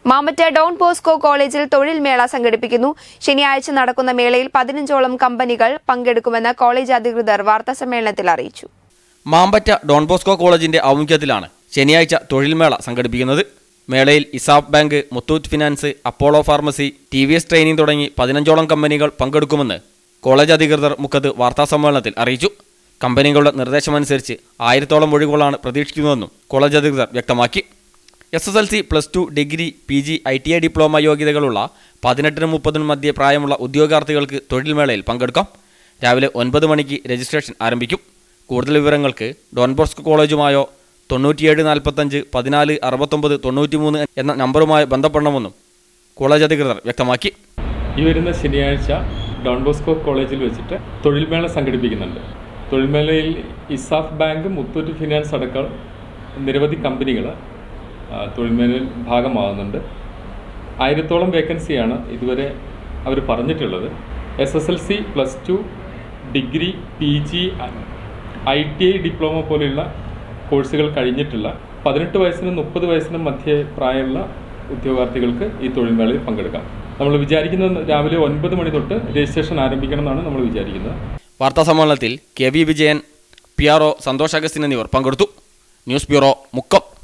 മാമറ്റ Don Bosco കോളേജിൽ തൊഴിൽ മേള സംഘടിപ്പിക്കുന്നു ശനിയാഴ്ച നടക്കുന്ന മേളയിൽ പതിനഞ്ചോളം കമ്പനികൾ പങ്കെടുക്കുമെന്ന് കോളേജ് അധികൃതർ വാർത്താസമ്മേളനത്തിൽ അറിയിച്ചു മാമ്പറ്റ ഡോൺ ബോസ്കോ കോളേജിന്റെ ആഭിമുഖ്യത്തിലാണ് ശനിയാഴ്ച തൊഴിൽമേള സംഘടിപ്പിക്കുന്നത് മേളയിൽ ESAF bank Muthoot finance Apollo pharmacy T V S training തുടങ്ങി പതിനഞ്ചോളം കമ്പനികൾ പങ്കെടുക്കുമെന്ന് കോളേജ് അധികൃതർ മുഖത്ത് വാർത്താസമ്മേളനത്തിൽ അറിയിച്ചു കമ്പനികളുടെ നിർദ്ദേശമനുസരിച്ച് ആയിരത്തോളം ഒഴിവുകളാണ് പ്രതീക്ഷിക്കുന്നതെന്നും കോളേജ് അധികൃതർ വ്യക്തമാക്കി S S L C plus two degree P G I T I diploma യോഗ്യതകളുള്ള പതിനെട്ടിനും മുപ്പതിനും മധ്യേ പ്രായമുള്ള ഉദ്യോഗാർത്ഥികൾക്ക് തൊഴിൽമേളയിൽ പങ്കെടുക്കാം രാവിലെ ഒൻപത് മണിക്ക് രജിസ്ട്രേഷൻ ആരംഭിക്കും കൂടുതൽ വിവരങ്ങൾക്ക് ഡോൺ ബോസ്കോ കോളേജുമായോ തൊണ്ണൂറ്റിയേഴ് നാൽപ്പത്തഞ്ച് പതിനാല് അറുപത്തൊമ്പത് തൊണ്ണൂറ്റിമൂന്ന് എന്ന നമ്പറുമായി ബന്ധപ്പെടണമെന്നും കോളേജ് അധികൃതർ വ്യക്തമാക്കി ഈ വരുന്ന ശനിയാഴ്ച ഡോൺ ബോസ്കോ കോളേജിൽ വെച്ചിട്ട് തൊഴിൽമേള സംഘടിപ്പിക്കുന്നുണ്ട് തൊഴിൽമേളയിൽ ഇസാഫ് ബാങ്ക് മുത്തൂറ്റ് ഫിനാൻസ് അടക്കം നിരവധി കമ്പനികൾ തൊഴിൽമേളയിൽ ഭാഗമാകുന്നുണ്ട് ആയിരത്തോളം വേക്കൻസിയാണ് ഇതുവരെ അവർ പറഞ്ഞിട്ടുള്ളത് S S L C plus two degree P G I T I diploma പോലെയുള്ള കോഴ്സുകൾ കഴിഞ്ഞിട്ടുള്ള പതിനെട്ട് വയസ്സിനും മുപ്പത് വയസ്സിനും മധ്യേ പ്രായമുള്ള ഉദ്യോഗാർത്ഥികൾക്ക് ഈ തൊഴിൽമേളയിൽ പങ്കെടുക്കാം നമ്മൾ വിചാരിക്കുന്നത് രാവിലെ ഒൻപത് മണി തൊട്ട് രജിസ്ട്രേഷൻ ആരംഭിക്കണം എന്നാണ് നമ്മൾ വിചാരിക്കുന്നത് വാർത്താസമ്മേളനത്തിൽ K V Vijayan P R O Santhosh Augustine എന്നിവർ പങ്കെടുത്തു ന്യൂസ് ബ്യൂറോ മുക്കം